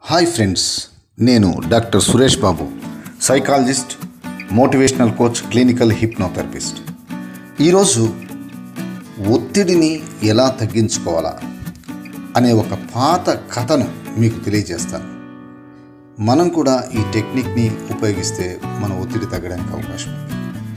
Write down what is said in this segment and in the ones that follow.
hi friends నేను doctor Suresh Babu psychologist motivational coach clinical hypnotherapist ఈరోజు ఒత్తిడిని ఎలా తగ్గించుకోవాలా అనే ఒక పాత కథను మీకు తెలియజేస్తాను మనం కూడా ఈ టెక్నిక్ని ఉపయోగిస్తే మన ఒత్తిడి తగ్గడానికి అవకాశం ఉంది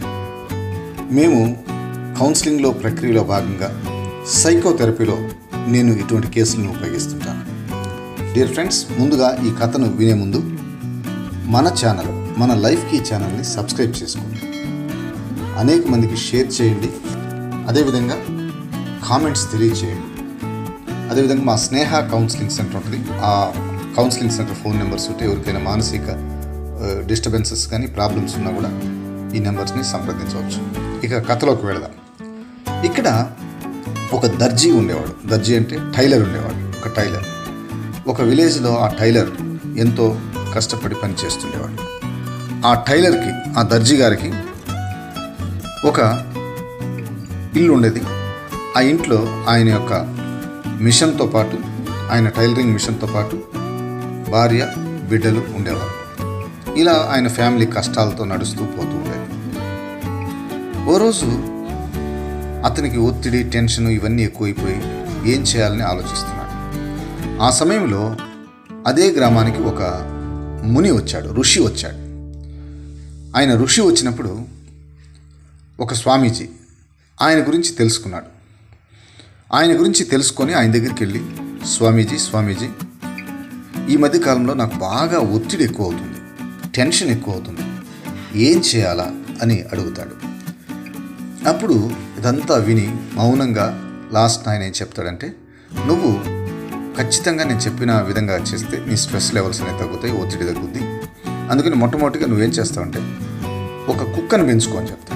మేము కౌన్సిలింగ్లో ప్రక్రియలో భాగంగా సైకోథెరపీలో నేను ఇటువంటి కేసులను ఉపయోగిస్తుంటాను డియర్ ఫ్రెండ్స్ ముందుగా ఈ కథను వినే ముందు మన ఛానల్ మన లైఫ్కి ఛానల్ని సబ్స్క్రైబ్ చేసుకోండి అనేక మందికి షేర్ చేయండి అదేవిధంగా కామెంట్స్ తెలియచేయండి అదేవిధంగా మా స్నేహ కౌన్సిలింగ్ సెంటర్ ఉంటుంది ఆ కౌన్సిలింగ్ సెంటర్ ఫోన్ నెంబర్స్ ఉంటే ఎవరికైనా మానసిక డిస్టర్బెన్సెస్ కానీ ప్రాబ్లమ్స్ ఉన్నా కూడా ఈ నెంబర్స్ని సంప్రదించవచ్చు ఇక కథలోకి వెళదాం ఇక్కడ ఒక దర్జీ ఉండేవాడు దర్జీ అంటే టైలర్ ఉండేవాడు ఒక టైలర్ ఒక విలేజ్లో ఆ టైలర్ ఎంతో కష్టపడి పని చేస్తుండేవాడు ఆ టైలర్కి ఆ దర్జీ గారికి ఒక ఇల్లు ఉండేది ఆ ఇంట్లో ఆయన యొక్క మిషన్తో పాటు ఆయన టైలరింగ్ మిషన్తో పాటు భార్య బిడ్డలు ఉండేవారు ఇలా ఆయన ఫ్యామిలీ కష్టాలతో నడుస్తూ పోతూ ఉండేది ఓ రోజు అతనికి ఒత్తిడి టెన్షన్ ఇవన్నీ ఎక్కువైపోయి ఏం చేయాలని ఆలోచిస్తున్నాడు ఆ సమయంలో అదే గ్రామానికి ఒక ముని వచ్చాడు ఋషి వచ్చాడు ఆయన ఋషి వచ్చినప్పుడు ఒక స్వామీజీ ఆయన గురించి తెలుసుకున్నాడు ఆయన గురించి తెలుసుకొని ఆయన దగ్గరికి వెళ్ళి స్వామీజీ స్వామీజీ ఈ మధ్య కాలంలో నాకు బాగా ఒత్తిడి ఎక్కువ అవుతుంది టెన్షన్ ఎక్కువ అవుతుంది ఏం చేయాలా అని అడుగుతాడు అప్పుడు ఇదంతా విని మౌనంగా లాస్ట్ ఆయన ఏం చెప్తాడంటే నువ్వు ఖచ్చితంగా నేను చెప్పిన విధంగా చేస్తే నీ స్ట్రెస్ లెవెల్స్ అనేవి తగ్గుతాయి ఒత్తిడి తగ్గుద్ది అందుకని మొట్టమొదటిగా నువ్వేం చేస్తావంటే ఒక కుక్కను పెంచుకో అని చెప్తాడు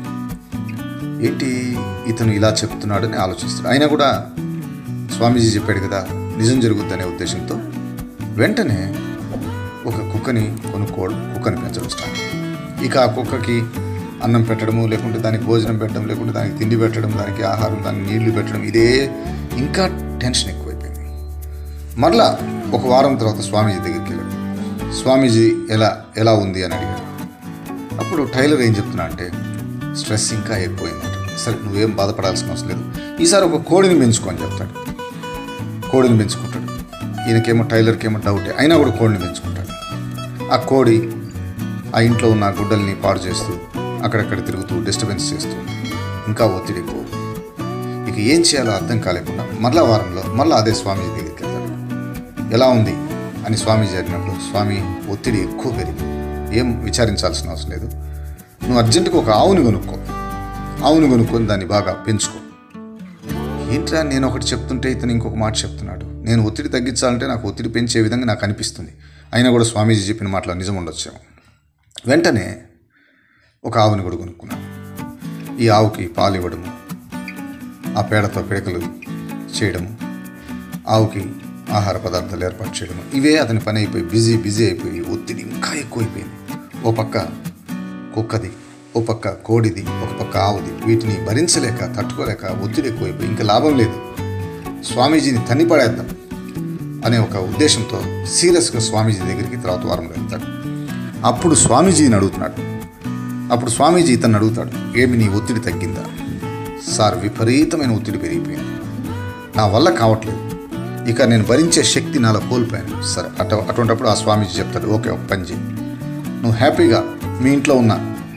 ఏంటి ఇతను ఇలా చెప్తున్నాడని ఆలోచిస్తాడు అయినా కూడా స్వామీజీ చెప్పాడు కదా నిజం జరుగుద్దనే ఉద్దేశంతో వెంటనే ఒక కుక్కని కొనుక్కోవడం కుక్కని పెంచడం స్టార్ట్ ఇక ఆ కుక్కకి అన్నం పెట్టడము లేకుంటే దానికి భోజనం పెట్టడం లేకుంటే దానికి తిండి పెట్టడం దానికి ఆహారం దానికి నీళ్లు పెట్టడం ఇదే ఇంకా టెన్షన్ ఎక్కువైపోయింది మరలా ఒక వారం తర్వాత స్వామీజీ దగ్గరికి వెళ్ళాడు స్వామీజీ ఎలా ఎలా ఉంది అని అడిగాడు అప్పుడు టైలర్ ఏం చెప్తున్నా అంటే స్ట్రెస్ ఇంకా ఎక్కువైందంట సరే నువ్వేం బాధపడాల్సిన అవసరం లేదు ఈసారి ఒక కోడిని పెంచుకో అని చెప్తాడు కోడిని పెంచుకుంటాడు ఈయనకేమో టైలర్కి ఏమో డౌటే అయినా కూడా కోడిని పెంచుకుంటాడు ఆ కోడి ఆ ఇంట్లో ఉన్న గుడ్డల్ని పాడు చేస్తూ అక్కడక్కడ తిరుగుతూ డిస్టర్బెన్స్ చేస్తూ ఇంకా ఒత్తిడి ఎక్కువ ఇక ఏం చేయాలో అర్థం కాలేకుండా మరలా వారంలో మరలా అదే స్వామీజీ దగ్గరికి వెళ్తాడు ఎలా ఉంది అని స్వామీజీ అడిగినప్పుడు స్వామి ఒత్తిడి ఎక్కువ పెరిగి ఏం విచారించాల్సిన అవసరం లేదు నువ్వు అర్జెంటుగా ఒక ఆవుని కొనుక్కో ఆవుని కొనుక్కొని దాన్ని బాగా పెంచుకో ఏంట్రా నేను ఒకటి చెప్తుంటే ఇతను ఇంకొక మాట చెప్తున్నాడు నేను ఒత్తిడి తగ్గించాలంటే నాకు ఒత్తిడి పెంచే విధంగా నాకు అనిపిస్తుంది అయినా కూడా స్వామీజీ చెప్పిన మాటలో నిజం ఉండొచ్చేమో వెంటనే ఒక ఆవుని కూడా కొనుక్కున్నాను ఈ ఆవుకి పాలు ఇవ్వడము ఆ పేడతో పిడకలు చేయడము ఆవుకి ఆహార పదార్థాలు ఏర్పాటు చేయడము ఇవే అతని పని అయిపోయి బిజీ బిజీ అయిపోయి ఒత్తిడి ఇంకా ఎక్కువైపోయింది ఓ పక్క కుక్కది ఓ పక్క కోడిది ఒక పక్క ఆవుది వీటిని భరించలేక తట్టుకోలేక ఒత్తిడి ఎక్కువైపోయి ఇంకా లాభం లేదు స్వామీజీని తన్నిపడేద్దాం అనే ఒక ఉద్దేశంతో సీరియస్గా స్వామీజీ దగ్గరికి తర్వాత వారంలో వెళ్తాడు అప్పుడు స్వామీజీని అడుగుతున్నాడు అప్పుడు స్వామీజీ ఇతను అడుగుతాడు ఏమి నీ ఒత్తిడి తగ్గిందా సార్ విపరీతమైన ఒత్తిడి పెరిగిపోయింది నా వల్ల కావట్లేదు ఇక నేను భరించే శక్తి నాలో కోల్పోయాను సరే అటు అటువంటిప్పుడు ఆ స్వామీజీ చెప్తాడు ఓకే ఒక పని చేయి నువ్వు హ్యాపీగా మీ ఇంట్లో ఉన్న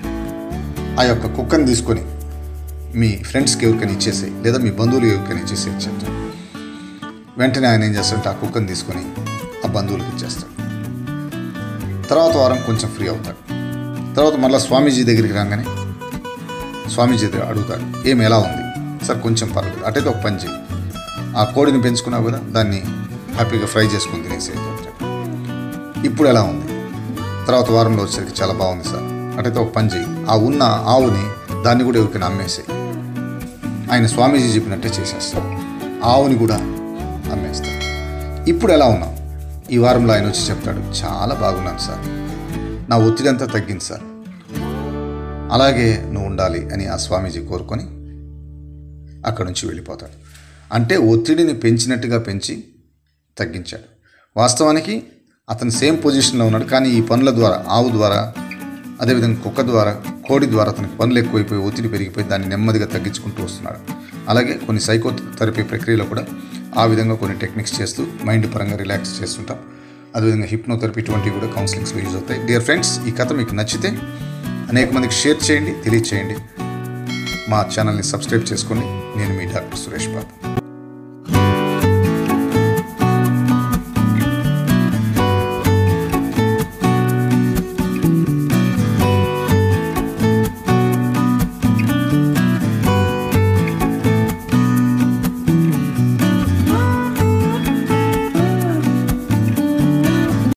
ఆ యొక్క కుక్కని తీసుకొని మీ ఫ్రెండ్స్కి ఎవరికైనా ఇచ్చేసేయి లేదా మీ బంధువులు ఎవరికైనా ఇచ్చేసేయి అని చెప్తాడు వెంటనే ఆయన ఏం చేస్తాడంటే ఆ కుక్కని తీసుకొని ఆ బంధువులకు ఇచ్చేస్తాడు తర్వాత వారం కొంచెం ఫ్రీ అవుతాడు తర్వాత మళ్ళీ స్వామీజీ దగ్గరికి రాగానే స్వామీజీ దగ్గర అడుగుతాడు ఏమి ఎలా ఉంది సార్ కొంచెం పర్లేదు అటైతే ఒక పని చేయి ఆ కోడిని పెంచుకున్నావు కదా దాన్ని హ్యాపీగా ఫ్రై చేసుకుని తినేసి అని చెప్తాడు ఇప్పుడు ఎలా ఉంది తర్వాత వారంలో వచ్చేసరికి చాలా బాగుంది సార్ అటైతే ఒక పని చేయి ఆ ఉన్న ఆవుని దాన్ని కూడా ఎవరికైనా అమ్మేసాయి ఆయన స్వామీజీ చెప్పినట్టే చేసేస్తాడు ఆవుని కూడా అమ్మేస్తాడు ఇప్పుడు ఎలా ఉన్నావు ఈ వారంలో ఆయన వచ్చి చెప్తాడు చాలా బాగున్నాను సార్ నా ఒత్తిడి అంతా తగ్గింది సార్ అలాగే నువ్వు ఉండాలి అని ఆ స్వామీజీ కోరుకొని అక్కడి నుంచి వెళ్ళిపోతాడు అంటే ఒత్తిడిని పెంచినట్టుగా పెంచి తగ్గించాడు వాస్తవానికి అతను సేమ్ పొజిషన్లో ఉన్నాడు కానీ ఈ పనుల ద్వారా ఆవు ద్వారా అదేవిధంగా కుక్క ద్వారా కోడి ద్వారా అతనికి పనులు ఎక్కువైపోయి ఒత్తిడి పెరిగిపోయి దాన్ని నెమ్మదిగా తగ్గించుకుంటూ వస్తున్నాడు అలాగే కొన్ని సైకోథెరపీ ప్రక్రియలో కూడా ఆ విధంగా కొన్ని టెక్నిక్స్ చేస్తూ మైండ్ పరంగా రిలాక్స్ చేస్తుంటాం అదేవిధంగా హిప్నోథెరపీ ఇటువంటివి కూడా కౌన్సిలింగ్స్లో యూజ్ అవుతాయి డియర్ ఫ్రెండ్స్ ఈ కథ మీకు నచ్చితే అనేక మందికి షేర్ చేయండి తెలియచేయండి మా ఛానల్ని సబ్స్క్రైబ్ చేసుకోండి నేను మీ డాక్టర్ సురేష్ బాబు